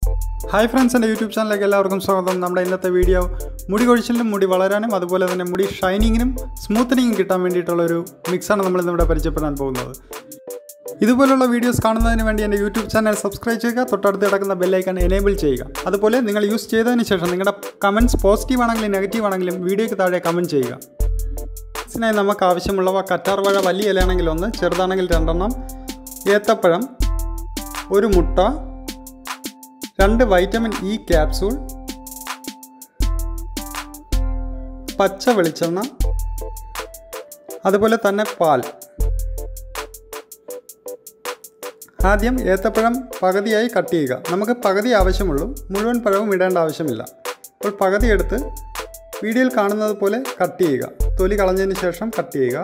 hi friends എൻ്റെ YouTube ചാനലിലേക്ക് എല്ലാവർക്കും സ്വാഗതം നമ്മുടെ ഇന്നത്തെ വീഡിയോ മുടി കൊഴിച്ചിലിനും മുടി വളരാനും അതുപോലെ തന്നെ മുടി ഷൈനിങ്ങിനും സ്മൂത്തനിങ്ങും കിട്ടാൻ വേണ്ടിയിട്ടുള്ള ഒരു മിക്സാണ് നമ്മൾ ഇന്നിവിടെ പരിചയപ്പെടാൻ പോകുന്നത് ഇതുപോലുള്ള വീഡിയോസ് കാണുന്നതിന് വേണ്ടി എൻ്റെ യൂട്യൂബ് ചാനൽ സബ്സ്ക്രൈബ് ചെയ്യുക തൊട്ടടുത്ത് കിടക്കുന്ന ബെല്ലൈക്കൺ എനേബിൾ ചെയ്യുക അതുപോലെ നിങ്ങൾ യൂസ് ചെയ്തതിന് ശേഷം നിങ്ങളുടെ കമൻറ്റ്സ് പോസിറ്റീവ് ആണെങ്കിലും നെഗറ്റീവ് ആണെങ്കിലും വീഡിയോയ്ക്ക് താഴെ കമൻറ്റ് ചെയ്യുക ഇതിനായി നമുക്ക് ആവശ്യമുള്ളവ കറ്റാർ വാഴ വലിയ ഇലയാണെങ്കിൽ ഒന്ന് ചെറുതാണെങ്കിൽ രണ്ടെണ്ണം ഏത്തപ്പഴം ഒരു മുട്ട രണ്ട് വൈറ്റമിൻ ഇ ക്യാപ്സൂൾ പച്ച വെളിച്ചെണ്ണ അതുപോലെ തന്നെ പാൽ ആദ്യം ഏത്തപ്പഴം പകുതിയായി കട്ട് ചെയ്യുക നമുക്ക് പകുതി ആവശ്യമുള്ളൂ മുഴുവൻ പഴവും ഇടേണ്ട ആവശ്യമില്ല അപ്പോൾ പകുതി എടുത്ത് വീഡിയോയിൽ കാണുന്നത് പോലെ കട്ട് ചെയ്യുക തൊലി കളഞ്ഞതിന് ശേഷം കട്ട് ചെയ്യുക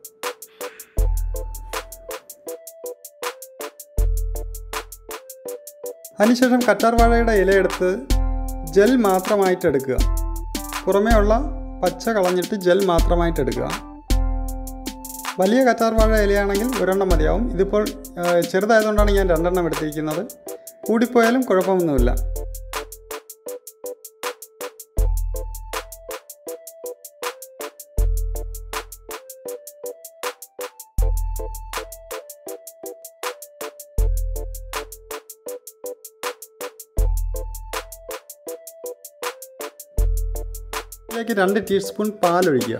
അതിനുശേഷം കറ്റാർ വാഴയുടെ ഇലയെടുത്ത് ജെൽ മാത്രമായിട്ട് എടുക്കുക പുറമേ ഉള്ള പച്ച കളഞ്ഞിട്ട് ജെൽ മാത്രമായിട്ട് എടുക്കുക വലിയ കറ്റാർ വാഴ ഇലയാണെങ്കിൽ ഒരെണ്ണം മതിയാവും ഇതിപ്പോൾ ആ, ചെറുതായതുകൊണ്ടാണ് ഞാൻ രണ്ടെണ്ണം എടുത്തിരിക്കുന്നത് കൂടിപ്പോയാലും കുഴപ്പമൊന്നുമില്ല ഇതിലേക്ക് രണ്ട് ടീസ്പൂൺ പാലൊഴിക്കുക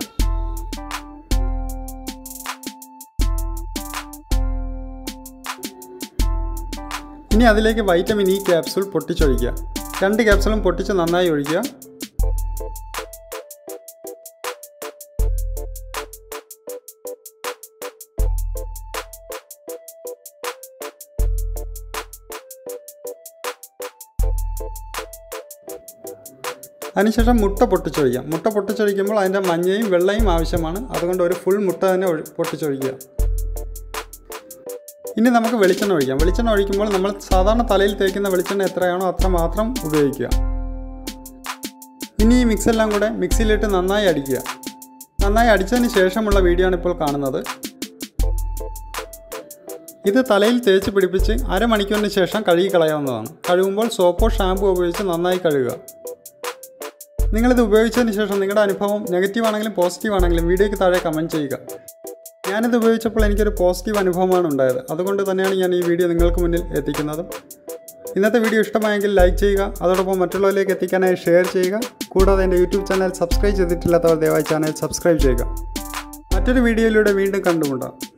ഇനി അതിലേക്ക് വൈറ്റമിൻ ഇ ക്യാപ്സൂൾ പൊട്ടിച്ചൊഴിക്കുക രണ്ട് ക്യാപ്സൂളും പൊട്ടിച്ച് നന്നായി ഒഴിക്കുക അതിനുശേഷം മുട്ട പൊട്ടിച്ചൊഴിക്കാം മുട്ട പൊട്ടിച്ചൊഴിക്കുമ്പോൾ അതിൻ്റെ മഞ്ഞയും വെള്ളയും ആവശ്യമാണ് അതുകൊണ്ട് ഒരു ഫുൾ മുട്ട തന്നെ ഒഴി- പൊട്ടിച്ചൊഴിക്കുക ഇനി നമുക്ക് വെളിച്ചെണ്ണ ഒഴിക്കാം വെളിച്ചെണ്ണ ഒഴിക്കുമ്പോൾ നമ്മൾ സാധാരണ തലയിൽ തേക്കുന്ന വെളിച്ചെണ്ണ എത്രയാണോ അത്ര മാത്രം ഉപയോഗിക്കുക ഇനി ഈ മിക്സ് എല്ലാം കൂടെ മിക്സിയിലിട്ട് നന്നായി അടിക്കുക നന്നായി അടിച്ചതിന് ശേഷമുള്ള വീഡിയോ ആണ് ഇപ്പോൾ കാണുന്നത് ഇത് തലയിൽ തേച്ച് പിടിപ്പിച്ച് അരമണിക്കൂറിന് ശേഷം കഴുകി കളയാവുന്നതാണ് കഴുകുമ്പോൾ സോപ്പോ ഷാമ്പു ഉപയോഗിച്ച് നന്നായി കഴുകുക നിങ്ങളിത് ഉപയോഗിച്ചതിന് ശേഷം നിങ്ങളുടെ അനുഭവം നെഗറ്റീവ് ആണെങ്കിലും പോസിറ്റീവ് ആണെങ്കിലും വീഡിയോയ്ക്ക് താഴെ കമൻറ്റ് ചെയ്യുക ഞാനിത് ഉപയോഗിച്ചപ്പോൾ എനിക്കൊരു പോസിറ്റീവ് അനുഭവമാണ് ഉണ്ടായത് അതുകൊണ്ട് തന്നെയാണ് ഞാൻ ഈ വീഡിയോ നിങ്ങൾക്ക് മുന്നിൽ എത്തിക്കുന്നത് ഇന്നത്തെ വീഡിയോ ഇഷ്ടമായെങ്കിൽ ലൈക്ക് ചെയ്യുക അതോടൊപ്പം മറ്റുള്ളവരിലേക്ക് എത്തിക്കാനായി ഷെയർ ചെയ്യുക കൂടാതെ എൻ്റെ യൂട്യൂബ് ചാനൽ സബ്സ്ക്രൈബ് ചെയ്തിട്ടില്ലാത്തവർ ദയവായി ചാനൽ സബ്സ്ക്രൈബ് ചെയ്യുക മറ്റൊരു വീഡിയോയിലൂടെ വീണ്ടും കണ്ടുമുണ്ടാം